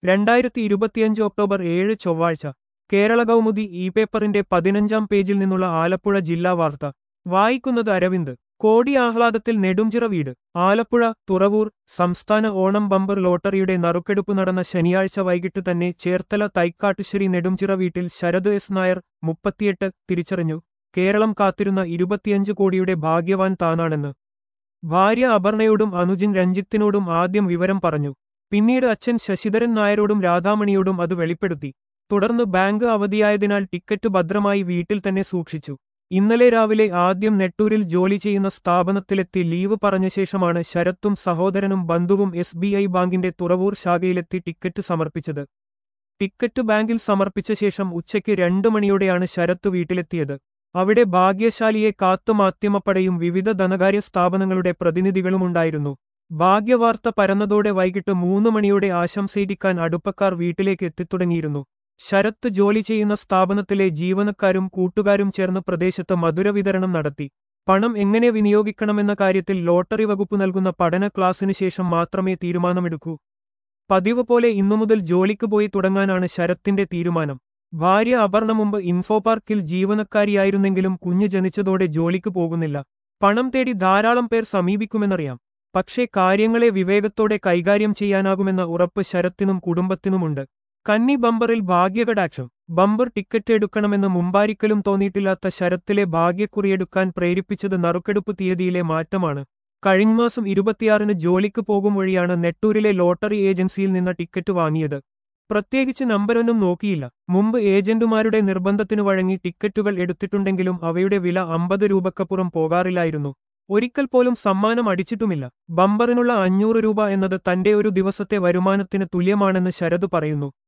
രണ്ടായിരത്തി ഇരുപത്തിയഞ്ച് ഒക്ടോബർ ഏഴ് ചൊവ്വാഴ്ച കേരള കൗമുദി ഇ പേപ്പറിന്റെ പതിനഞ്ചാം പേജിൽ നിന്നുള്ള ആലപ്പുഴ ജില്ലാ വാർത്ത വായിക്കുന്നത് അരവിന്ദ് കോടി ആഹ്ലാദത്തിൽ നെടുംചിറ വീട് ആലപ്പുഴ തുറവൂർ സംസ്ഥാന ഓണം ബമ്പർ ലോട്ടറിയുടെ നറുക്കെടുപ്പ് നടന്ന ശനിയാഴ്ച വൈകിട്ട് തന്നെ ചേർത്തല തൈക്കാട്ടുശ്ശേരി നെടുംചിറ വീട്ടിൽ ശരത് എസ് നായർ മുപ്പത്തിയെട്ട് തിരിച്ചറിഞ്ഞു കേരളം കാത്തിരുന്ന ഇരുപത്തിയഞ്ച് കോടിയുടെ ഭാഗ്യവാൻ താനാണെന്ന് ഭാര്യ അപർണയോടും അനുജിൻ രഞ്ജിത്തിനോടും ആദ്യം വിവരം പറഞ്ഞു പിന്നീട് അച്ഛൻ ശശിധരൻ നായരോടും രാധാമണിയോടും അത് വെളിപ്പെടുത്തി തുടർന്ന് ബാങ്ക് അവധിയായതിനാൽ ടിക്കറ്റ് ഭദ്രമായി വീട്ടിൽ തന്നെ സൂക്ഷിച്ചു ഇന്നലെ രാവിലെ ആദ്യം നെട്ടൂരിൽ ജോലി ചെയ്യുന്ന സ്ഥാപനത്തിലെത്തി ലീവ് പറഞ്ഞ ശേഷമാണ് ശരത്തും സഹോദരനും ബന്ധുവും എസ് ബി ഐ ബാങ്കിന്റെ തുറവൂർ ശാഖയിലെത്തി ടിക്കറ്റ് സമർപ്പിച്ചത് ടിക്കറ്റ് ബാങ്കിൽ സമർപ്പിച്ച ശേഷം ഉച്ചയ്ക്ക് രണ്ടു മണിയോടെയാണ് ശരത്ത് വീട്ടിലെത്തിയത് അവിടെ ഭാഗ്യശാലിയെ കാത്തു മാധ്യമപ്പടയും വിവിധ ധനകാര്യ സ്ഥാപനങ്ങളുടെ പ്രതിനിധികളുമുണ്ടായിരുന്നു ഭാഗ്യവാർത്ത പരന്നതോടെ വൈകിട്ട് മൂന്ന് മണിയോടെ ആശംസയിരിക്കാൻ അടുപ്പക്കാർ വീട്ടിലേക്ക് എത്തിത്തുടങ്ങിയിരുന്നു ശരത്ത് ജോലി ചെയ്യുന്ന സ്ഥാപനത്തിലെ ജീവനക്കാരും കൂട്ടുകാരും ചേർന്ന് പ്രദേശത്ത് മധുര വിതരണം നടത്തി പണം എങ്ങനെ വിനിയോഗിക്കണമെന്ന കാര്യത്തിൽ ലോട്ടറി വകുപ്പ് നൽകുന്ന പഠന ക്ലാസ്സിനു ശേഷം മാത്രമേ തീരുമാനമെടുക്കൂ പതിവ് പോലെ ഇന്നു മുതൽ ജോലിക്ക് പോയി തുടങ്ങാനാണ് ശരത്തിന്റെ തീരുമാനം ഭാര്യ അപർണ മുമ്പ് ഇൻഫോ പാർക്കിൽ ജീവനക്കാരിയായിരുന്നെങ്കിലും കുഞ്ഞ് ജനിച്ചതോടെ ജോലിക്ക് പോകുന്നില്ല പണം തേടി ധാരാളം പേർ സമീപിക്കുമെന്നറിയാം പക്ഷേ കാര്യങ്ങളെ വിവേകത്തോടെ കൈകാര്യം ചെയ്യാനാകുമെന്ന ഉറപ്പ് ശരത്തിനും കുടുംബത്തിനുമുണ്ട് കന്നി ബമ്പറിൽ ഭാഗ്യകടാക്ഷം ബമ്പർ ടിക്കറ്റ് എടുക്കണമെന്ന് മുമ്പാരിക്കലും തോന്നിയിട്ടില്ലാത്ത ശരത്തിലെ ഭാഗ്യക്കുറിയെടുക്കാൻ പ്രേരിപ്പിച്ചത് നറുക്കെടുപ്പ് തീയതിയിലെ മാറ്റമാണ് കഴിഞ്ഞ മാസം ഇരുപത്തിയാറിന് ജോലിക്ക് പോകും വഴിയാണ് നെട്ടൂരിലെ ലോട്ടറി ഏജൻസിയിൽ നിന്ന് ടിക്കറ്റ് വാങ്ങിയത് പ്രത്യേകിച്ച് നമ്പരൊന്നും നോക്കിയില്ല മുമ്പ് ഏജന്റുമാരുടെ നിർബന്ധത്തിനു വഴങ്ങി ടിക്കറ്റുകൾ എടുത്തിട്ടുണ്ടെങ്കിലും അവയുടെ വില അമ്പത് രൂപക്കപ്പുറം പോകാറില്ലായിരുന്നു ഒരിക്കൽ പോലും സമ്മാനം അടിച്ചിട്ടുമില്ല ബമ്പറിനുള്ള അഞ്ഞൂറ് രൂപ എന്നത് തന്റെ ഒരു ദിവസത്തെ വരുമാനത്തിന് തുല്യമാണെന്ന് ശരത് പറയുന്നു